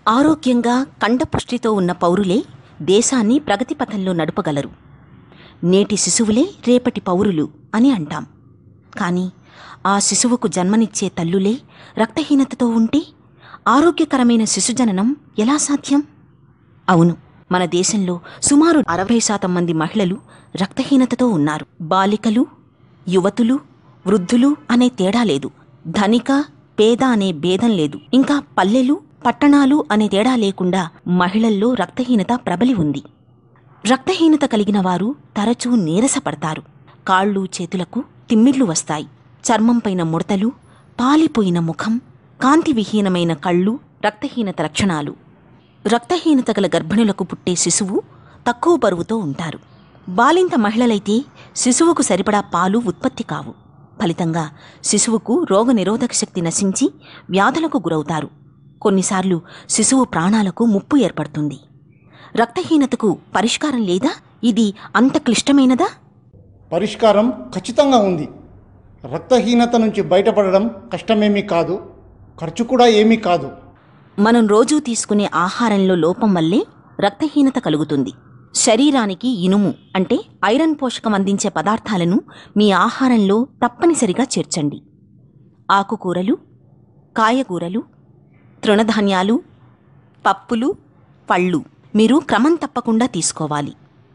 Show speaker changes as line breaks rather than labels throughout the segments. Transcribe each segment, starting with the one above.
ఆరోగ్యంగా కండపుష్టితో ఉన్న పౌరులే దేశాన్ని ప్రగతి పథంలో నడపగలరు నేటి శిశువులే రేపటి పౌరులు అని అంటాం కానీ ఆ శిశువుకు జన్మనిచ్చే తల్లులే రక్తహీనతతో ఉంటే ఆరోగ్యకరమైన శిశుజననం ఎలా సాధ్యం అవును మన దేశంలో సుమారు అరవై శాతం మంది మహిళలు రక్తహీనతతో ఉన్నారు బాలికలు యువతులు వృద్ధులు అనే తేడా లేదు ధనిక పేద అనే భేదం లేదు ఇంకా పల్లెలు పట్టణాలు అనే తేడా లేకుండా మహిళల్లో రక్తహీనత ప్రబలి ఉంది రక్తహీనత కలిగిన వారు తరచూ నీరసపడతారు కాళ్ళు చేతులకు తిమ్మిర్లు వస్తాయి చర్మంపైన ముడతలు పాలిపోయిన ముఖం కాంతివిహీనమైన కళ్ళు రక్తహీనత లక్షణాలు రక్తహీనత గల గర్భిణులకు పుట్టే శిశువు తక్కువ బరువుతో ఉంటారు బాలింత మహిళలైతే శిశువుకు సరిపడా పాలు ఉత్పత్తి కావు ఫలితంగా శిశువుకు రోగనిరోధక శక్తి నశించి వ్యాధులకు గురవుతారు కొన్నిసార్లు శిశువు ప్రాణాలకు ముప్పు ఏర్పడుతుంది రక్తహీనతకు పరిష్కారం లేదా ఇది అంత క్లిష్టమైనదా
పరిష్కారం ఖచ్చితంగా ఉంది రక్తహీనత నుంచి బయటపడడం కష్టమేమీ కాదు ఖర్చు కూడా ఏమీ కాదు
మనం రోజూ తీసుకునే ఆహారంలో లోపం వల్లే రక్తహీనత కలుగుతుంది శరీరానికి ఇనుము అంటే ఐరన్ పోషకం అందించే పదార్థాలను మీ ఆహారంలో తప్పనిసరిగా చేర్చండి ఆకుకూరలు కాయగూరలు తృణధాన్యాలు పప్పులు పళ్ళు మీరు క్రమం తప్పకుండా తీసుకోవాలి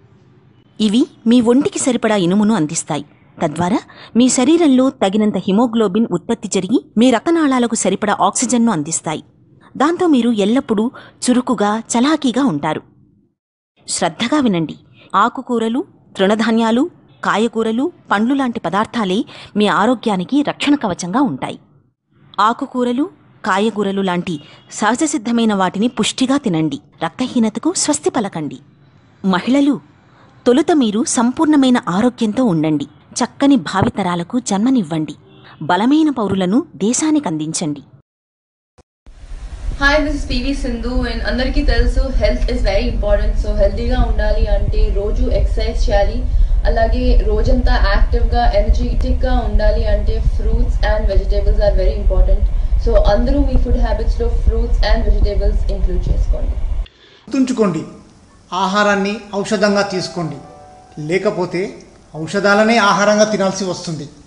ఇవి మీ ఒంటికి సరిపడా ఇనుమును అందిస్తాయి తద్వారా మీ శరీరంలో తగినంత హిమోగ్లోబిన్ ఉత్పత్తి జరిగి మీ రక్తనాళాలకు సరిపడా ఆక్సిజన్ను అందిస్తాయి దాంతో మీరు ఎల్లప్పుడూ చురుకుగా చలాకీగా ఉంటారు శ్రద్ధగా వినండి ఆకుకూరలు తృణధాన్యాలు కాయగూరలు పండ్లు లాంటి పదార్థాలే మీ ఆరోగ్యానికి రక్షణ కవచంగా ఉంటాయి ఆకుకూరలు కాయగూరలు లాంటి సహజసిద్ధమైన వాటిని పుష్టిగా తినండి రక్తహీనతకు స్వస్తి పలకండి మహిళలు తొలుత మీరు సంపూర్ణమైన ఆరోగ్యంతో ఉండండి చక్కని భావితరాలకు జన్మనివ్వండి బలమైన పౌరులను దేశానికి అందించండి
hi this is P V Sindhu and అందరికీ తెలుసు health is very important so హెల్తీగా ఉండాలి అంటే రోజు ఎక్సర్సైజ్ చేయాలి అలాగే రోజంతా యాక్టివ్గా ఎనర్జెటిక్గా ఉండాలి అంటే fruits and vegetables are very important so అందరూ మీ ఫుడ్ హ్యాబిట్స్లో ఫ్రూట్స్ అండ్ వెజిటేబుల్స్ ఇంక్లూడ్ చేసుకోండి
గుర్తుంచుకోండి ఆహారాన్ని ఔషధంగా తీసుకోండి లేకపోతే ఔషధాలనే ఆహారంగా తినాల్సి వస్తుంది